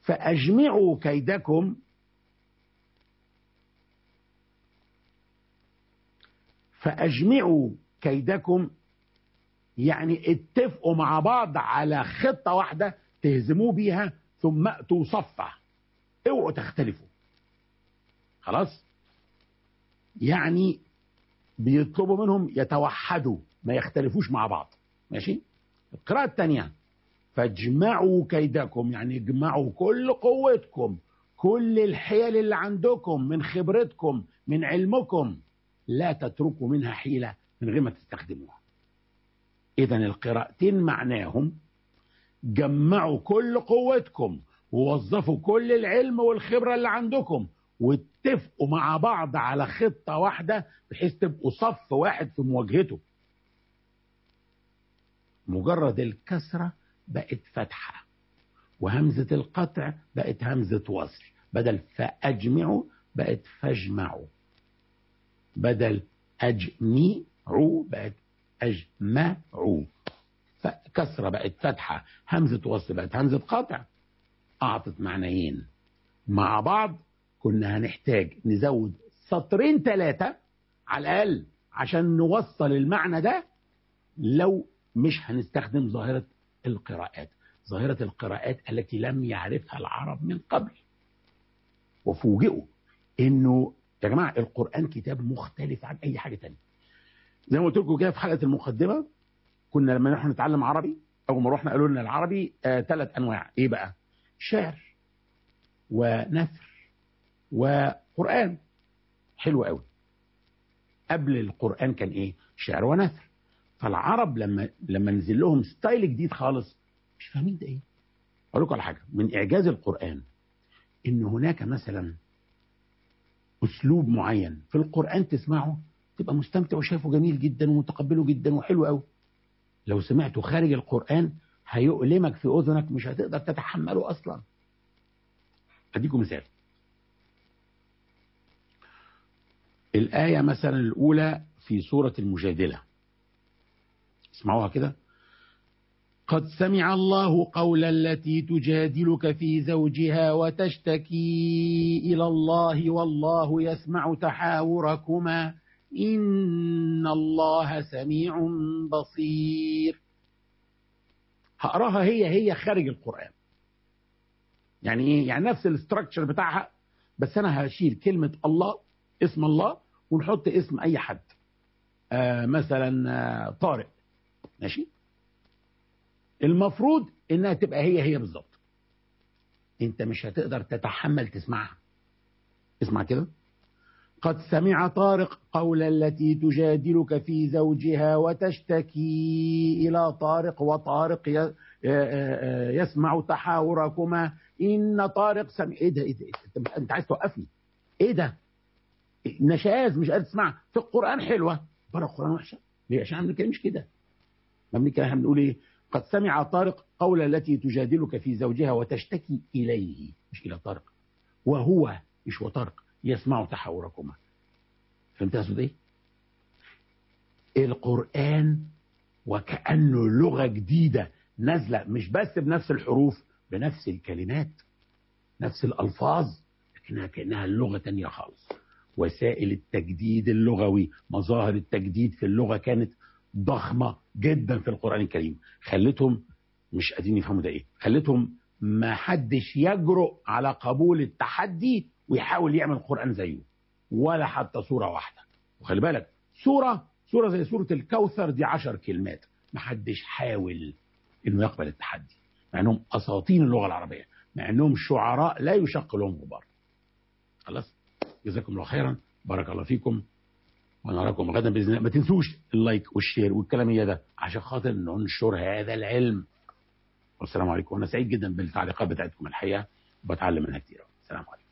فأجمعوا كيدكم فأجمعوا كيدكم يعني اتفقوا مع بعض على خطة واحدة تهزموا بيها ثم ائتوا صفة اوعوا تختلفوا خلاص يعني بيطلبوا منهم يتوحدوا ما يختلفوش مع بعض ماشي القراءة الثانية فاجمعوا كيدكم يعني اجمعوا كل قوتكم كل الحيل اللي عندكم من خبرتكم من علمكم لا تتركوا منها حيلة من غير ما تستخدموها إذا القراءتين معناهم جمعوا كل قوتكم ووظفوا كل العلم والخبرة اللي عندكم واتفقوا مع بعض على خطة واحدة بحيث تبقوا صف واحد في مواجهته مجرد الكسرة بقت فتحة وهمزة القطع بقت همزة وصل بدل فأجمعوا بقت فاجمعوا بدل أجمعوا بقت أجمعوا كسرة بقت فتحة همزة وصل بقت همزة قطع أعطت معنيين مع بعض كنا هنحتاج نزود سطرين ثلاثة على الأقل عشان نوصل المعنى ده لو مش هنستخدم ظاهرة القراءات ظاهرة القراءات التي لم يعرفها العرب من قبل وفوجئوا انه يا جماعة القرآن كتاب مختلف عن اي حاجة تانية زي ما قلت لكم كده في حلقة المقدمة كنا لما نحن نتعلم عربي اول ما رحنا قالوا لنا العربي آه ثلاث انواع ايه بقى شعر ونثر وقرآن حلو قوي قبل القرآن كان ايه شعر ونثر فالعرب لما لما نزل لهم ستايل جديد خالص مش فاهمين ده ايه اقول لكم على حاجه من اعجاز القران ان هناك مثلا اسلوب معين في القران تسمعه تبقى مستمتع وشايفه جميل جدا ومتقبله جدا وحلو قوي لو سمعته خارج القران هيؤلمك في اذنك مش هتقدر تتحمله اصلا اديكم مثال الايه مثلا الاولى في سوره المجادله اسمعوها كده قد سمع الله قول التي تجادلك في زوجها وتشتكي إلى الله والله يسمع تحاوركما إن الله سميع بصير هقراها هي هي خارج القرآن يعني ايه يعني نفس الاستراكشر بتاعها بس انا هشيل كلمة الله اسم الله ونحط اسم اي حد آه مثلا آه طارق ماشي المفروض انها تبقى هي هي بالظبط انت مش هتقدر تتحمل تسمعها اسمع كده قد سمع طارق قول التي تجادلك في زوجها وتشتكي إلى طارق وطارق يسمع تحاوركما إن طارق سمع إيه ده إيه ده, إيه ده؟ أنت عايز توقفني إيه ده نشاز مش قادر تسمع في القرآن حلوة بره القرآن وحشة ليه عشان ما بنتكلمش كده ما بنتكلم احنا بنقول ايه قد سمع طارق قول التي تجادلك في زوجها وتشتكي إليه مش إلى طارق وهو مش وطارق يسمع تحاوركما فهمت اقصد ايه القرآن وكأنه لغة جديدة نازلة مش بس بنفس الحروف بنفس الكلمات نفس الألفاظ لكنها كأنها لغة تانية خالص وسائل التجديد اللغوي مظاهر التجديد في اللغة كانت ضخمة جدا في القرآن الكريم خلتهم مش قادرين يفهموا ده ايه خلتهم ما حدش يجرؤ على قبول التحدي ويحاول يعمل القرآن زيه ولا حتى صورة واحدة وخلي بالك صورة صورة زي سورة الكوثر دي عشر كلمات ما حدش حاول انه يقبل التحدي مع انهم اساطين اللغة العربية مع انهم شعراء لا يشق لهم غبار خلاص جزاكم الله خيرا بارك الله فيكم ونراكم غدا باذن الله ما تنسوش اللايك والشير والكلام ده عشان خاطر ننشر هذا العلم والسلام عليكم وانا سعيد جدا بالتعليقات بتاعتكم الحقيقه وبتعلم منها كتير السلام عليكم